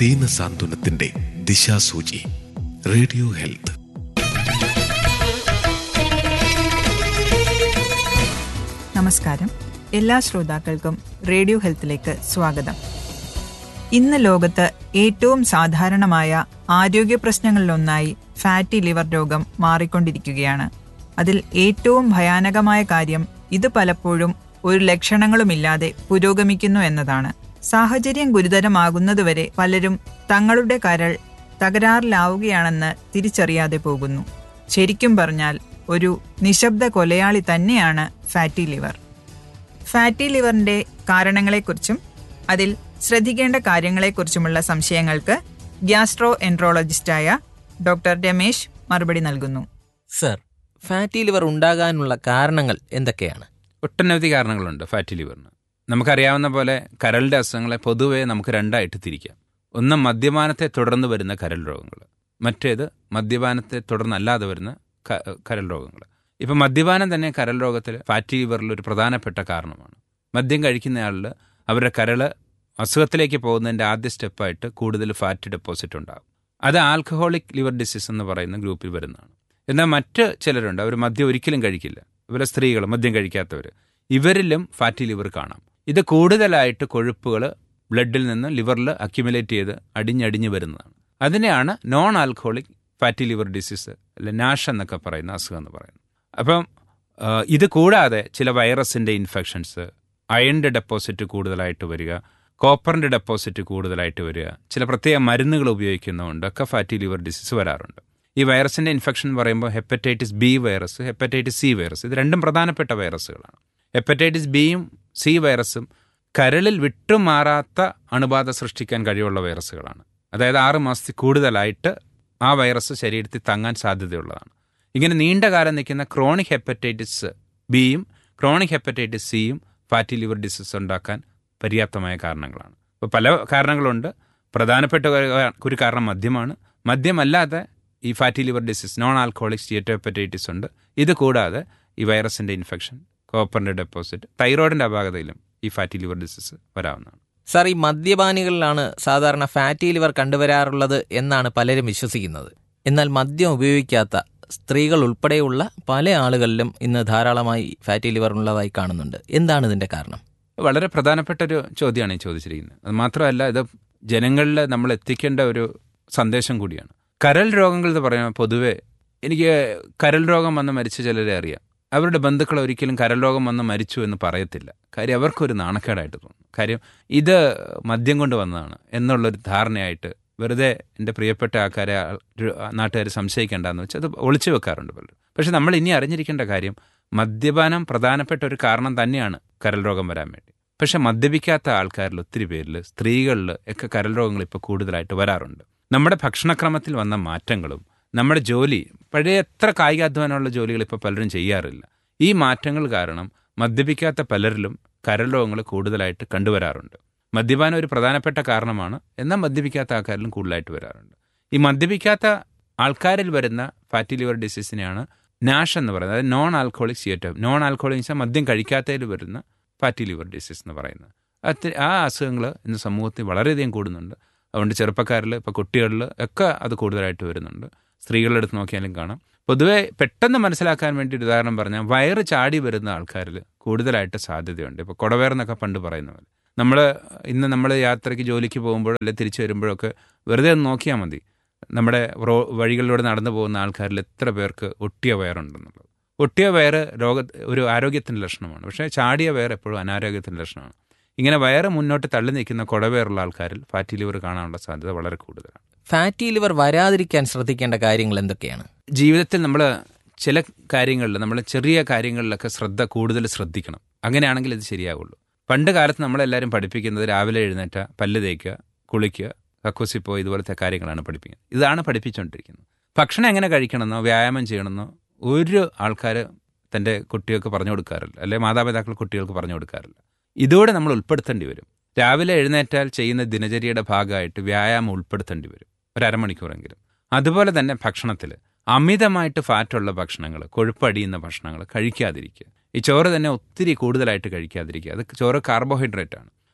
ദീനസാന്ത്വനത്തിന്റെ ദിശാസൂചി radio health നമസ്കാരം എല്ലാ ശ്രോതാക്കൾക്കും റേഡിയോ ഹെൽത്തിലേക്ക് സ്വാഗതം ഇന്ന് ലോകത്ത് ഏറ്റവും സാധാരണമായ ആരോഗ്യ പ്രശ്നങ്ങളിലൊന്നായി ഫാറ്റി ലിവർ രോഗം മാറിക്കൊണ്ടിരിക്കുകയാണ് അതിൽ ഏറ്റവും ഭയാനകമായ കാര്യം ഇത് പലപ്പോഴും ഒരു ലക്ഷണങ്ങളുമില്ലാതെ പുരോഗമിക്കുന്നു എന്നതാണ് സാഹചര്യം ഗുരുതരമാകുന്നതുവരെ പലരും തങ്ങളുടെ കരൾ തകരാറിലാവുകയാണെന്ന് തിരിച്ചറിയാതെ പോകുന്നു ശരിക്കും പറഞ്ഞാൽ ഒരു നിശബ്ദ കൊലയാളി തന്നെയാണ് ഫാറ്റി ലിവർ ഫാറ്റി ലിവറിന്റെ കാരണങ്ങളെക്കുറിച്ചും അതിൽ ശ്രദ്ധിക്കേണ്ട കാര്യങ്ങളെക്കുറിച്ചുമുള്ള സംശയങ്ങൾക്ക് ഗ്യാസ്ട്രോ എൻട്രോളജിസ്റ്റായ ഡോക്ടർ രമേശ് മറുപടി നൽകുന്നു സർ ഫാറ്റി ലിവർ ഉണ്ടാകാനുള്ള കാരണങ്ങൾ എന്തൊക്കെയാണ് ഒട്ടനവധി കാരണങ്ങളുണ്ട് ഫാറ്റി ലിവറിന് നമുക്കറിയാവുന്ന പോലെ കരളിൻ്റെ അസുഖങ്ങളെ പൊതുവെ നമുക്ക് രണ്ടായിട്ട് തിരിക്കാം ഒന്ന് മദ്യപാനത്തെ തുടർന്ന് വരുന്ന കരൾ രോഗങ്ങൾ മറ്റേത് മദ്യപാനത്തെ തുടർന്നല്ലാതെ വരുന്ന ക- കരൾ രോഗങ്ങൾ ഇപ്പം മദ്യപാനം തന്നെ കരൾ രോഗത്തിൽ ഫാറ്റി ലിവറിൽ ഒരു പ്രധാനപ്പെട്ട കാരണമാണ് മദ്യം കഴിക്കുന്നയാളിൽ അവരുടെ കരള് അസുഖത്തിലേക്ക് പോകുന്നതിൻ്റെ ആദ്യ സ്റ്റെപ്പായിട്ട് കൂടുതൽ ഫാറ്റ് ഡെപ്പോസിറ്റ് ഉണ്ടാകും അത് ആൽക്കഹോളിക് ലിവർ ഡിസീസ് എന്ന് പറയുന്ന ഗ്രൂപ്പിൽ വരുന്നതാണ് എന്നാൽ മറ്റ് ചിലരുണ്ട് അവർ മദ്യം ഒരിക്കലും കഴിക്കില്ല ഇവരെ സ്ത്രീകൾ മദ്യം കഴിക്കാത്തവർ ഇവരിലും ഫാറ്റി ലിവർ കാണാം ഇത് കൂടുതലായിട്ട് കൊഴുപ്പുകൾ ബ്ലഡിൽ നിന്ന് ലിവറിൽ അക്യുമുലേറ്റ് ചെയ്ത് അടിഞ്ഞടിഞ്ഞ് വരുന്നതാണ് അതിനെയാണ് non alcoholic fatty liver disease അല്ലെ നാഷ് എന്നൊക്കെ പറയുന്ന അസുഖം എന്ന് പറയുന്നത് അപ്പം ആ, ഇത് കൂടാതെ ചില വൈറസിൻ്റെ ഇൻഫെക്ഷൻസ് അയണിൻ്റെ ഡെപ്പോസിറ്റ് കൂടുതലായിട്ട് വരിക കോപ്പറിൻ്റെ ഡെപ്പോസിറ്റ് കൂടുതലായിട്ട് വരിക ചില പ്രത്യേക മരുന്നുകൾ ഉപയോഗിക്കുന്നതുകൊണ്ട് ഒക്കെ ഫാറ്റി ലിവർ ഡിസീസ് വരാറുണ്ട് ഈ വൈറസിൻ്റെ ഇൻഫെക്ഷൻ എന്ന് പറയുമ്പോൾ hepatitis B virus hepatitis C virus ഇത് രണ്ടും പ്രധാനപ്പെട്ട വൈറസുകളാണ് ഹെപ്പറ്റൈറ്റിസ് ബിയും സി വൈറസും കരളിൽ വിട്ടുമാറാത്ത അണുബാധ സൃഷ്ടിക്കാൻ കഴിവുള്ള വൈറസുകളാണ് അതായത് ആറ് മാസത്തിൽ കൂടുതലായിട്ട് ആ വൈറസ് ശരീരത്തിൽ തങ്ങാൻ സാധ്യതയുള്ളതാണ് ഇങ്ങനെ നീണ്ട കാലം നിൽക്കുന്ന ക്രോണിക് ഹെപ്പറ്റൈറ്റിസ് ബിയും ക്രോണിക് ഹെപ്പറ്റൈറ്റിസ് സിയും ഫാറ്റി ലിവർ ഡിസീസ് ഉണ്ടാക്കാൻ പര്യാപ്തമായ കാരണങ്ങളാണ് അപ്പോൾ പല കാരണങ്ങളുണ്ട് പ്രധാനപ്പെട്ട ഒരു- ഒരു കാരണം മദ്യമാണ് മദ്യമല്ലാതെ ഈ fatty liver disease non alcoholic steatohepatitis ഉണ്ട് ഇത് കൂടാതെ ഈ വൈറസിൻ്റെ ഇൻഫെക്ഷൻ കോപ്പറിൻ്റെ ഡെപ്പോസിറ്റ് തൈറോയിഡിൻ്റെ അപാകതയിലും ഈ ഫാറ്റി ലിവർ ഡിസീസ് വരാവുന്നതാണ് സർ ഈ മദ്യപാനികളിലാണ് സാധാരണ ഫാറ്റി ലിവർ കണ്ടുവരാറുള്ളത് എന്നാണ് പലരും വിശ്വസിക്കുന്നത് എന്നാൽ മദ്യം ഉപയോഗിക്കാത്ത സ്ത്രീകൾ ഉൾപ്പെടെയുള്ള പല ആളുകളിലും ഇന്ന് ധാരാളമായി ഫാറ്റി ലിവർ ഉള്ളതായി കാണുന്നുണ്ട് എന്താണ് ഇതിന്റെ കാരണം വളരെ പ്രധാനപ്പെട്ട ഒരു ചോദ്യമാണ് ഈ ചോദിച്ചിരിക്കുന്നത് അത് മാത്രമല്ല ഇത് ജനങ്ങളിൽ നമ്മൾ എത്തിക്കേണ്ട ഒരു സന്ദേശം കൂടിയാണ് കരൾ രോഗങ്ങൾ എന്ന് പറയുമ്പോൾ പൊതുവെ എനിക്ക് കരൾ രോഗം വന്ന് മരിച്ച ചിലരെ അറിയാം അവരുടെ ബന്ധുക്കൾ ഒരിക്കലും കരൾ രോഗം വന്ന് മരിച്ചു എന്ന് പറയത്തില്ല കാര്യം അവർക്കൊരു നാണക്കേടായിട്ട് തോന്നും കാര്യം ഇത് മദ്യം കൊണ്ട് വന്നതാണ് എന്നുള്ളൊരു ധാരണയായിട്ട് വെറുതെ എൻ്റെ പ്രിയപ്പെട്ട ആൾക്കാരെ നാട്ടുകാർ സംശയിക്കേണ്ടെന്ന് വെച്ചാൽ അത് ഒളിച്ചു വെക്കാറുണ്ട് പലരും പക്ഷെ നമ്മൾ ഇനി അറിഞ്ഞിരിക്കേണ്ട കാര്യം മദ്യപാനം പ്രധാനപ്പെട്ട ഒരു കാരണം തന്നെയാണ് കരൾ രോഗം വരാൻ വേണ്ടി പക്ഷെ മദ്യപിക്കാത്ത ആൾക്കാരിൽ ഒത്തിരി പേരിൽ സ്ത്രീകളിൽ ഒക്കെ കരൾ രോഗങ്ങൾ ഇപ്പോൾ കൂടുതലായിട്ട് വരാറുണ്ട് നമ്മുടെ ഭക്ഷണക്രമത്തിൽ വന്ന മാറ്റങ്ങളും നമ്മുടെ ജോലി പഴയ എത്ര കായികാധ്വാനമുള്ള ജോലികൾ ഇപ്പോൾ പലരും ചെയ്യാറില്ല ഈ മാറ്റങ്ങൾ കാരണം മദ്യപിക്കാത്ത പലരിലും കരൾ രോഗങ്ങൾ കൂടുതലായിട്ട് കണ്ടുവരാറുണ്ട് മദ്യപാനം ഒരു പ്രധാനപ്പെട്ട കാരണമാണ് എന്നാൽ മദ്യപിക്കാത്ത ആൾക്കാരിലും കൂടുതലായിട്ട് വരാറുണ്ട് ഈ മദ്യപിക്കാത്ത ആൾക്കാരിൽ വരുന്ന ഫാറ്റി ലിവർ ഡിസീസിനെയാണ് നാഷ് എന്ന് പറയുന്നത് അതായത് non alcoholic steato non alcoholic വെച്ചാൽ മദ്യം കഴിക്കാത്തതിൽ വരുന്ന ഫാറ്റി ലിവർ ഡിസീസ് എന്ന് പറയുന്നത് അത് ആ അസുഖങ്ങൾ ഇന്ന് സമൂഹത്തിൽ വളരെയധികം കൂടുന്നുണ്ട് അതുകൊണ്ട് ചെറുപ്പക്കാരിൽ ഇപ്പോൾ കുട്ടികളിൽ ഒക്കെ അത് കൂടുതലായിട്ട് വരുന്നുണ്ട് സ്ത്രീകളുടെ അടുത്ത് നോക്കിയാലും കാണാം പൊതുവെ പെട്ടെന്ന് മനസ്സിലാക്കാൻ വേണ്ടി ഒരു ഉദാഹരണം പറഞ്ഞാൽ വയറ് ചാടി വരുന്ന ആൾക്കാരിൽ കൂടുതലായിട്ട് സാധ്യതയുണ്ട് ഇപ്പോൾ കുടവയറെന്നൊക്കെ പണ്ട് പറയുന്ന പോലെ നമ്മൾ ഇന്ന് നമ്മൾ യാത്രയ്ക്ക് ജോലിക്ക് പോകുമ്പോഴോ അല്ലെങ്കിൽ തിരിച്ചു വരുമ്പോഴൊക്കെ വെറുതെ ഒന്ന് നോക്കിയാൽ മതി നമ്മുടെ റോ വഴികളിലൂടെ നടന്നു പോകുന്ന ആൾക്കാരിൽ എത്ര പേർക്ക് ഒട്ടിയ വയറുണ്ടെന്നുള്ളത് ഒട്ടിയ വയറ് രോഗ ഒരു ആരോഗ്യത്തിൻ്റെ ലക്ഷണമാണ് പക്ഷേ ചാടിയ വയർ എപ്പോഴും അനാരോഗ്യത്തിൻ്റെ ലക്ഷണമാണ് ഇങ്ങനെ വയറ് മുന്നോട്ട് തള്ളി നിൽക്കുന്ന കുടവയറുള്ള ആൾക്കാരിൽ ഫാറ്റി ലിവർ കാണാനുള്ള സാധ്യത വളരെ കൂടുതലാണ് ഫാറ്റി ലിവർ വരാതിരിക്കാൻ ശ്രദ്ധിക്കേണ്ട കാര്യങ്ങൾ എന്തൊക്കെയാണ് ജീവിതത്തിൽ നമ്മൾ ചില കാര്യങ്ങളിൽ നമ്മൾ ചെറിയ കാര്യങ്ങളിലൊക്കെ ശ്രദ്ധ കൂടുതൽ ശ്രദ്ധിക്കണം അങ്ങനെയാണെങ്കിൽ ഇത് ശരിയാവുള്ളൂ പണ്ട് കാലത്ത് നമ്മളെല്ലാവരും പഠിപ്പിക്കുന്നത് രാവിലെ എഴുന്നേറ്റ പല്ല് തേക്കുക കുളിക്കുക കക്കൂസി പോയി ഇതുപോലത്തെ കാര്യങ്ങളാണ് പഠിപ്പിക്കുന്നത് ഇതാണ് പഠിപ്പിച്ചുകൊണ്ടിരിക്കുന്നത് ഭക്ഷണം എങ്ങനെ കഴിക്കണമെന്നോ വ്യായാമം ചെയ്യണമെന്നോ ഒരു ആൾക്കാർ തൻ്റെ കുട്ടികൾക്ക് പറഞ്ഞു കൊടുക്കാറില്ല അല്ലെ മാതാപിതാക്കൾ കുട്ടികൾക്ക് പറഞ്ഞു കൊടുക്കാറില്ല ഇതോടെ നമ്മൾ ഉൾപ്പെടുത്തേണ്ടി വരും രാവിലെ എഴുന്നേറ്റാൽ ചെയ്യുന്ന ദിനചര്യയുടെ ഭാഗമായിട്ട് വ്യായാമം ഉൾപ്പെടുത്തേണ്ടി വരും ഒരു അരമണിക്കൂറെങ്കിലും അതുപോലെ തന്നെ ഭക്ഷണത്തിൽ അമിതമായിട്ട് ഫാറ്റുള്ള ഭക്ഷണങ്ങൾ കൊഴുപ്പടിയുന്ന ഭക്ഷണങ്ങൾ കഴിക്കാതിരിക്കുക ഈ ചോറ് തന്നെ ഒത്തിരി കൂടുതലായിട്ട് കഴിക്കാതിരിക്കുക അത് ചോറ് കാർബോഹൈഡ്രേറ്റ് ആണ്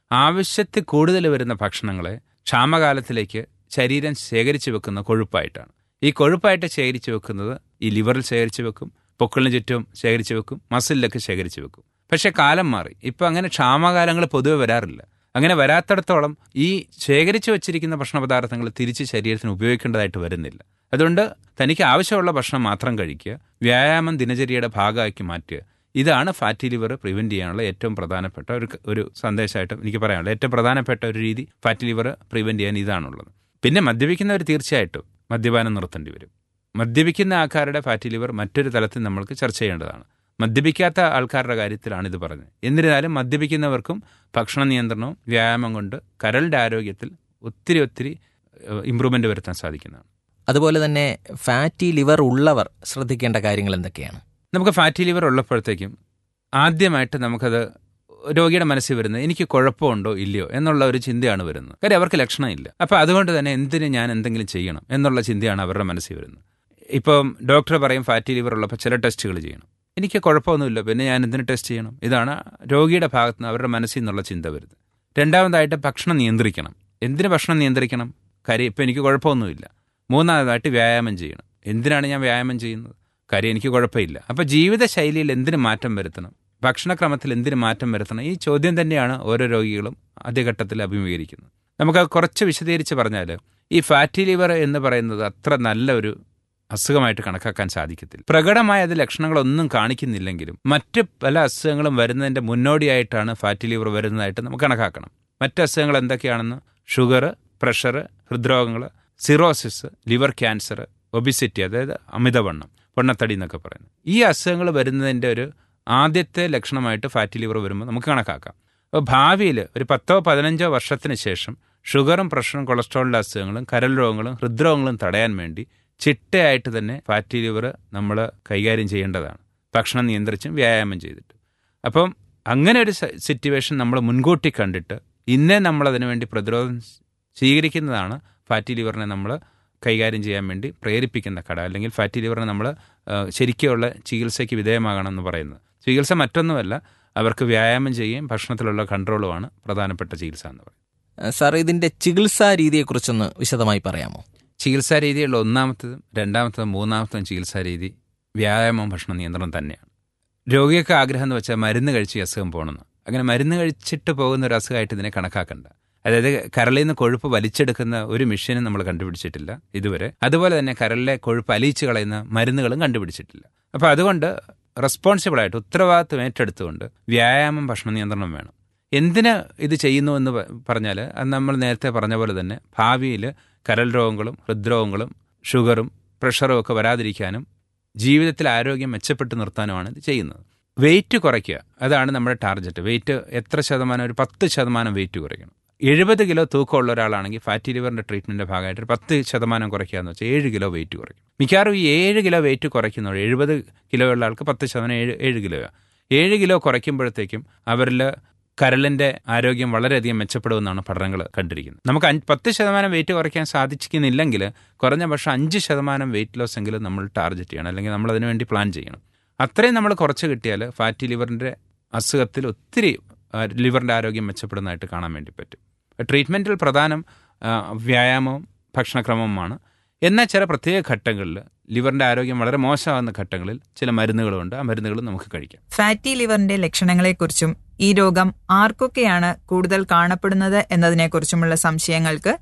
ആവശ്യത്തിൽ കൂടുതൽ വരുന്ന ഭക്ഷണങ്ങളെ ക്ഷാമകാലത്തിലേക്ക് ശരീരം ശേഖരിച്ചു വെക്കുന്ന കൊഴുപ്പായിട്ടാണ് ഈ കൊഴുപ്പായിട്ട് ശേഖരിച്ചു വെക്കുന്നത് ഈ ലിവറിൽ ശേഖരിച്ചു വെക്കും പൊക്കിളിന് ചുറ്റും ശേഖരിച്ചു വെക്കും മസിലിലൊക്കെ ശേഖരിച്ചു വെക്കും പക്ഷേ കാലം മാറി ഇപ്പം അങ്ങനെ ക്ഷാമകാലങ്ങൾ പൊതുവെ വരാറില്ല അങ്ങനെ വരാത്തിടത്തോളം ഈ ശേഖരിച്ചു വെച്ചിരിക്കുന്ന ഭക്ഷണ പദാർത്ഥങ്ങൾ തിരിച്ച് ശരീരത്തിന് ഉപയോഗിക്കേണ്ടതായിട്ട് വരുന്നില്ല അതുകൊണ്ട് തനിക്ക് ആവശ്യമുള്ള ഭക്ഷണം മാത്രം കഴിക്കുക വ്യായാമം ദിനചര്യയുടെ ഭാഗമാക്കി മാറ്റുക ഇതാണ് ഫാറ്റി ലിവർ പ്രിവെന്റ് ചെയ്യാനുള്ള ഏറ്റവും പ്രധാനപ്പെട്ട ഒരു ഒരു സന്ദേശമായിട്ട് എനിക്ക് പറയാനുള്ളത് ഏറ്റവും പ്രധാനപ്പെട്ട ഒരു രീതി ഫാറ്റി ലിവർ പ്രിവെന്റ് ചെയ്യാൻ ഇതാണുള്ളത് പിന്നെ മദ്യപിക്കുന്നവർ തീർച്ചയായിട്ടും മദ്യപാനം നിർത്തേണ്ടി വരും മദ്യപിക്കുന്ന ആൾക്കാരുടെ ഫാറ്റി ലിവർ മറ്റൊരു തലത്തിൽ നമ്മൾക്ക് ചർച്ച ചെയ്യേണ്ടതാണ് മദ്യപിക്കാത്ത ആൾക്കാരുടെ കാര്യത്തിലാണ് ഇത് പറഞ്ഞത് എന്നിരുന്നാലും മദ്യപിക്കുന്നവർക്കും ഭക്ഷണ നിയന്ത്രണവും വ്യായാമം കൊണ്ട് കരളുടെ ആരോഗ്യത്തിൽ ഒത്തിരി ഒത്തിരി ഇമ്പ്രൂവ്മെന്റ് വരുത്താൻ സാധിക്കുന്നതാണ് അതുപോലെ തന്നെ ഫാറ്റി ലിവർ ഉള്ളവർ ശ്രദ്ധിക്കേണ്ട കാര്യങ്ങൾ എന്തൊക്കെയാണ് നമുക്ക് ഫാറ്റി ലിവർ ഉള്ളപ്പോഴത്തേക്കും ആദ്യമായിട്ട് നമുക്കത് രോഗിയുടെ മനസ്സിൽ വരുന്നത് എനിക്ക് കുഴപ്പമുണ്ടോ ഇല്ലയോ എന്നുള്ള ഒരു ചിന്തയാണ് വരുന്നത് കാര്യം അവർക്ക് ലക്ഷണമില്ല അപ്പോൾ അതുകൊണ്ട് തന്നെ എന്തിന് ഞാൻ എന്തെങ്കിലും ചെയ്യണം എന്നുള്ള ചിന്തയാണ് അവരുടെ മനസ്സിൽ വരുന്നത് ഇപ്പം ഡോക്ടർ പറയും ഫാറ്റി ലിവർ ഉള്ളപ്പോൾ ചില ടെസ്റ്റുകൾ ചെയ്യണം എനിക്ക് കുഴപ്പമൊന്നുമില്ല പിന്നെ ഞാൻ എന്തിന് ടെസ്റ്റ് ചെയ്യണം ഇതാണ് രോഗിയുടെ ഭാഗത്ത് നിന്ന് അവരുടെ മനസ്സിൽ നിന്നുള്ള ചിന്ത വരുന്നത് രണ്ടാമതായിട്ട് ഭക്ഷണം നിയന്ത്രിക്കണം എന്തിന് ഭക്ഷണം നിയന്ത്രിക്കണം കാര്യം ഇപ്പം എനിക്ക് കുഴപ്പമൊന്നുമില്ല മൂന്നാമതായിട്ട് വ്യായാമം ചെയ്യണം എന്തിനാണ് ഞാൻ വ്യായാമം ചെയ്യുന്നത് കാര്യം എനിക്ക് കുഴപ്പമില്ല അപ്പോൾ ജീവിതശൈലിയിൽ എന്തിന് മാറ്റം വരുത്തണം ഭക്ഷണക്രമത്തിൽ എന്തിന് മാറ്റം വരുത്തണം ഈ ചോദ്യം തന്നെയാണ് ഓരോ രോഗികളും ആദ്യഘട്ടത്തിൽ അഭിമുഖീകരിക്കുന്നത് നമുക്ക് കുറച്ച് വിശദീകരിച്ച് പറഞ്ഞാൽ ഈ ഫാറ്റി ലിവർ എന്ന് പറയുന്നത് അത്ര നല്ല ഒരു അസുഖമായിട്ട് കണക്കാക്കാൻ സാധിക്കത്തില്ല പ്രകടമായ അത് ലക്ഷണങ്ങളൊന്നും കാണിക്കുന്നില്ലെങ്കിലും മറ്റ് പല അസുഖങ്ങളും വരുന്നതിന്റെ മുന്നോടിയായിട്ടാണ് ഫാറ്റി ലിവർ വരുന്നതായിട്ട് നമുക്ക് കണക്കാക്കണം മറ്റ് അസുഖങ്ങൾ എന്തൊക്കെയാണെന്ന് ഷുഗർ പ്രഷർ ഹൃദ്രോഗങ്ങൾ സിറോസിസ് ലിവർ ക്യാൻസർ ഒബിസിറ്റി അതായത് അമിതവണ്ണം പൊണ്ണത്തടി എന്നൊക്കെ പറയുന്നത് ഈ അസുഖങ്ങൾ വരുന്നതിൻ്റെ ഒരു ആദ്യത്തെ ലക്ഷണമായിട്ട് ഫാറ്റി ലിവർ വരുമ്പോൾ നമുക്ക് കണക്കാക്കാം അപ്പോൾ ഭാവിയിൽ ഒരു പത്തോ പതിനഞ്ചോ വർഷത്തിന് ശേഷം ഷുഗറും പ്രഷറും കൊളസ്ട്രോളിൻ്റെ അസുഖങ്ങളും കരൾ രോഗങ്ങളും ഹൃദ്രോഗങ്ങളും തടയാൻ വേണ്ടി ചിട്ടയായിട്ട് തന്നെ ഫാറ്റി ലിവർ നമ്മൾ കൈകാര്യം ചെയ്യേണ്ടതാണ് ഭക്ഷണം നിയന്ത്രിച്ചും വ്യായാമം ചെയ്തിട്ട് അപ്പം അങ്ങനെ ഒരു സിറ്റുവേഷൻ നമ്മൾ മുൻകൂട്ടി കണ്ടിട്ട് ഇന്നേ നമ്മൾ അതിനു വേണ്ടി പ്രതിരോധം സ്വീകരിക്കുന്നതാണ് ഫാറ്റി ലിവറിനെ നമ്മൾ കൈകാര്യം ചെയ്യാൻ വേണ്ടി പ്രേരിപ്പിക്കുന്ന കട അല്ലെങ്കിൽ ഫാറ്റി ലിവറിനെ നമ്മൾ ശരിക്കുള്ള ചികിത്സയ്ക്ക് വിധേയമാകണം എന്ന് പറയുന്നത് ചികിത്സ മറ്റൊന്നുമല്ല അവർക്ക് വ്യായാമം ചെയ്യുകയും ഭക്ഷണത്തിലുള്ള കൺട്രോളുമാണ് പ്രധാനപ്പെട്ട ചികിത്സ എന്ന് പറയുന്നത് സാർ ഇതിന്റെ ചികിത്സാ രീതിയെക്കുറിച്ചൊന്ന് വിശദമായി പറയാമോ ചികിത്സാ രീതിയുള്ള ഒന്നാമത്തതും രണ്ടാമത്തതും മൂന്നാമത്തതും ചികിത്സാ രീതി വ്യായാമം ഭക്ഷണ നിയന്ത്രണം തന്നെയാണ് രോഗിയൊക്കെ ആഗ്രഹം എന്ന് വെച്ചാൽ മരുന്ന് കഴിച്ച് ഈ അസുഖം പോകണമെന്ന് അങ്ങനെ മരുന്ന് കഴിച്ചിട്ട് പോകുന്ന ഒരു അസുഖമായിട്ട് ഇതിനെ കണക്കാക്കണ്ട അതായത് കരളിൽ നിന്ന് കൊഴുപ്പ് വലിച്ചെടുക്കുന്ന ഒരു മെഷീനും നമ്മൾ കണ്ടുപിടിച്ചിട്ടില്ല ഇതുവരെ അതുപോലെ തന്നെ കരളിലെ കൊഴുപ്പ് അലിയിച്ച് കളയുന്ന മരുന്നുകളും കണ്ടുപിടിച്ചിട്ടില്ല അപ്പോൾ അതുകൊണ്ട് റെസ്പോൺസിബിളായിട്ട് ഉത്തരവാദിത്വം ഏറ്റെടുത്തുകൊണ്ട് വ്യായാമം ഭക്ഷണ നിയന്ത്രണം വേണം എന്തിന് ഇത് ചെയ്യുന്നു എന്ന് പറഞ്ഞാൽ അത് നമ്മൾ നേരത്തെ പറഞ്ഞ പോലെ തന്നെ ഭാവിയിൽ കരൾ രോഗങ്ങളും ഹൃദ്രോഗങ്ങളും ഷുഗറും പ്രഷറും ഒക്കെ വരാതിരിക്കാനും ജീവിതത്തിൽ ആരോഗ്യം മെച്ചപ്പെട്ട് നിർത്താനുമാണ് ഇത് ചെയ്യുന്നത് വെയിറ്റ് കുറയ്ക്കുക അതാണ് നമ്മുടെ ടാർഗറ്റ് വെയിറ്റ് എത്ര ശതമാനം ഒരു പത്ത് ശതമാനം വെയിറ്റ് കുറയ്ക്കണം എഴുപത് കിലോ തൂക്കമുള്ള ഒരാളാണെങ്കിൽ ഫാറ്റി ലിവറിന്റെ ട്രീറ്റ്മെന്റിന്റെ ഭാഗമായിട്ട് ഒരു പത്ത് ശതമാനം കുറയ്ക്കുക എന്ന് വെച്ചാൽ ഏഴ് കിലോ വെയിറ്റ് കുറയ്ക്കും മിക്കവാറും ഈ ഏഴ് കിലോ വെയിറ്റ് കുറയ്ക്കുന്നവർ എഴുപത് കിലോ ഉള്ള ആൾക്ക് പത്ത് ശതമാനം ഏഴ് ഏഴ് കിലോയാണ് ഏഴ് കിലോ കുറയ്ക്കുമ്പോഴത്തേക്കും അവരിൽ കരളിന്റെ ആരോഗ്യം വളരെയധികം മെച്ചപ്പെടുമെന്നാണ് പഠനങ്ങൾ കണ്ടിരിക്കുന്നത് നമുക്ക് പത്ത് ശതമാനം വെയിറ്റ് കുറയ്ക്കാൻ സാധിക്കുന്നില്ലെങ്കിൽ കുറഞ്ഞ പക്ഷേ അഞ്ച് ശതമാനം വെയിറ്റ് ലോസ് എങ്കിലും നമ്മൾ ടാർഗറ്റ് ചെയ്യണം അല്ലെങ്കിൽ നമ്മൾ അതിനു വേണ്ടി പ്ലാൻ ചെയ്യണം അത്രയും നമ്മൾ കുറച്ച് കിട്ടിയാൽ ഫാറ്റി ലിവറിന്റെ അസുഖത്തിൽ ഒത്തിരി ലിവറിന്റെ ആരോഗ്യം മെച്ചപ്പെടുന്നതായിട്ട് കാണാൻ വേണ്ടി പറ്റും ട്രീറ്റ്മെന്റിൽ പ്രധാനം വ്യായാമവും ഭക്ഷണക്രമവുമാണ് എന്നാൽ ചില പ്രത്യേക ഘട്ടങ്ങളിൽ ലിവറിന്റെ ആരോഗ്യം വളരെ മോശമാകുന്ന ഘട്ടങ്ങളിൽ ചില മരുന്നുകളുണ്ട് ആ മരുന്നുകൾ നമുക്ക് കഴിക്കാം ഫാറ്റി ലിവറിന്റെ ലക്ഷണങ്ങളെക്കുറിച്ചും ഈ രോഗം ആർക്കൊക്കെയാണ് കൂടുതൽ കാണപ്പെടുന്നത് എന്നതിനെക്കുറിച്ചുമുള്ള സംശയങ്ങൾക്ക്